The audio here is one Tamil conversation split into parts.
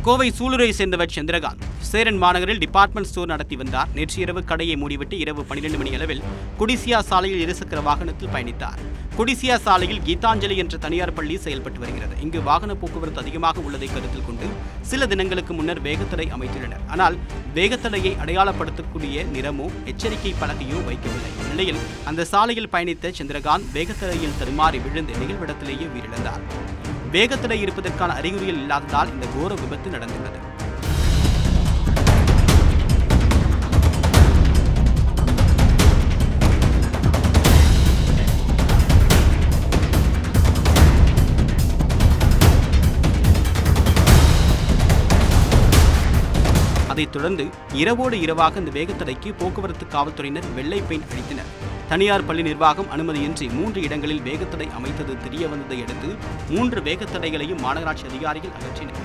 கோவை சூளுரை சேர்ந்தவர் சந்திரகாந்த் சேரன் மாநகரில் டிபார்ட்மெண்ட் ஸ்டோர் நடத்தி வந்தார் நேற்று இரவு கடையை மூடிவிட்டு இரவு பன்னிரண்டு மணி அளவில் குடிசியா சாலையில் இருசக்கர வாகனத்தில் பயணித்தார் குடிசியா சாலையில் கீதாஞ்சலி என்ற தனியார் பள்ளி செயல்பட்டு வருகிறது இங்கு வாகன போக்குவரத்து அதிகமாக உள்ளதை கருத்தில் கொண்டு சில தினங்களுக்கு முன்னர் வேகத்தடை அமைத்துள்ளனர் ஆனால் வேகத்தடையை அடையாளப்படுத்தக்கூடிய நிறமோ எச்சரிக்கை பலகையோ வைக்கவில்லை இந்நிலையில் அந்த சாலையில் பயணித்த சந்திரகாந்த் வேகத்தடையில் தடுமாறி விழுந்து நிகழ்விடத்திலேயே உயிரிழந்தார் வேகத்தடை இருப்பதற்கான அறிகுறிகள் இல்லாததால் இந்த கோர விபத்து நடந்துள்ளது அதைத் தொடர்ந்து இரவோடு இரவாக இந்த வேகத்தடைக்கு போக்குவரத்து காவல்துறையினர் வெள்ளை பெயிண்ட் அடித்தனர் தனியார் பள்ளி நிர்வாகம் அனுமதியின்றி மூன்று இடங்களில் வேகத்தடை அமைத்தது தெரிய வந்ததை அடுத்து மூன்று வேகத்தடைகளையும் மாநகராட்சி அதிகாரிகள் அகற்றினர்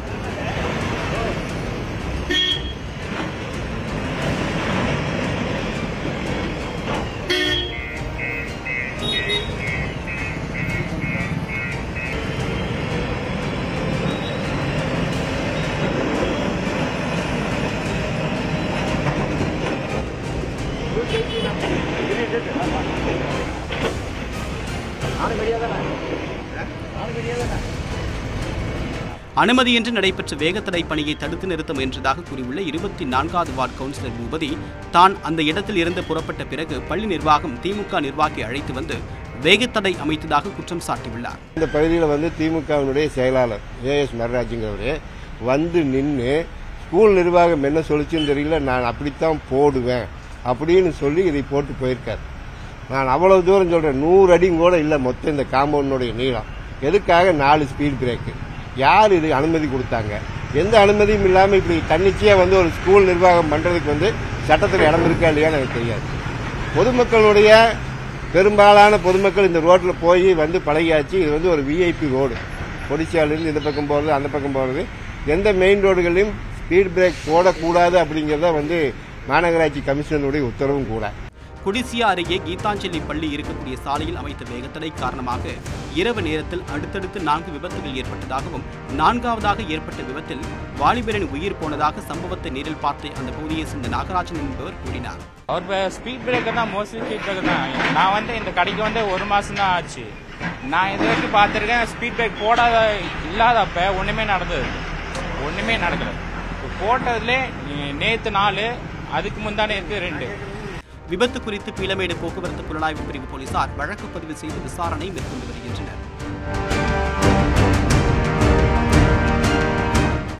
அனுமதியின்றி நடைபெற்ற வேகத்தடை பணியை தடுத்து நிறுத்த முயன்றதாக கூறியுள்ள இருபத்தி நான்காவது வார்டு கவுன்சிலர் பூபதி தான் அந்த இடத்தில் இருந்து புறப்பட்ட பிறகு பள்ளி நிர்வாகம் திமுக நிர்வாகி அழைத்து வந்து வேகத்தடை அமைத்ததாக குற்றம் சாட்டியுள்ளார் இந்த பகுதியில் வந்து திமுகவினுடைய செயலாளர் ஏஎஸ் நடராஜுங்கிறவர் வந்து நின்று ஸ்கூல் நிர்வாகம் என்ன சொல்லிச்சுன்னு தெரியல நான் அப்படித்தான் போடுவேன் அப்படின்னு சொல்லி இதை போட்டு போயிருக்கார் நான் அவ்வளவு தூரம் சொல்றேன் நூறு அடி கூட இல்லை மொத்தம் இந்த காம்பவுண்டுடைய நீளம் எதுக்காக நாலு ஸ்பீட் பிரேக்கு யார் இது அனுமதி கொடுத்தாங்க எந்த அனுமதியும் இல்லாமல் இப்படி தன்னிச்சையா வந்து ஒரு ஸ்கூல் நிர்வாகம் பண்றதுக்கு வந்து சட்டத்தில் இடம் இருக்கா இல்லையான்னு எனக்கு தெரியாது பொதுமக்களுடைய பெரும்பாலான பொதுமக்கள் இந்த ரோட்டில் போய் வந்து பழகியாச்சு இது வந்து ஒரு விஐபி ரோடு பொடிச்சாலிருந்து இந்த பக்கம் போகிறது அந்த பக்கம் போகிறது எந்த மெயின் ரோடுகளிலும் ஸ்பீட் பிரேக் போடக்கூடாது அப்படிங்கிறத வந்து மாநகராட்சி கமிஷனருடைய உத்தரவும் கூட குடிசியா அருகே கீதாஞ்சலி பள்ளி இருக்கக்கூடிய சாலையில் அமைத்த வேகத்தடை காரணமாக இரவு நேரத்தில் அடுத்தடுத்து நான்கு விபத்துகள் ஏற்பட்டதாகவும் நான்காவதாக ஏற்பட்ட விபத்தில் வாலிபரின் உயிர் போனதாக சம்பவத்தை நேரில் பார்த்து அந்த பகுதியை சேர்ந்த நாகராஜன் என்பவர் கூறினார் அவர் ஸ்பீட் பிரேக்கர் தான் மோஸ்ட்லி ஸ்பீட் பிரேக்கர் தான் நான் வந்து இந்த கடைக்கு வந்து ஒரு மாசம் தான் ஆச்சு நான் இது வரைக்கும் பார்த்துருக்கேன் ஸ்பீட் பிரேக் போடாத இல்லாதப்ப ஒண்ணுமே நடந்தது ஒண்ணுமே நடக்கல இப்போ போட்டதுல நேத்து நாலு அதுக்கு முந்தானே இருக்கு ரெண்டு விபத்து குறித்து பீளமேடு போக்குவரத்து புலனாய்வு பிரிவு போலீசார் வழக்கு பதிவு செய்து விசாரணை மேற்கொண்டு வருகின்றனர்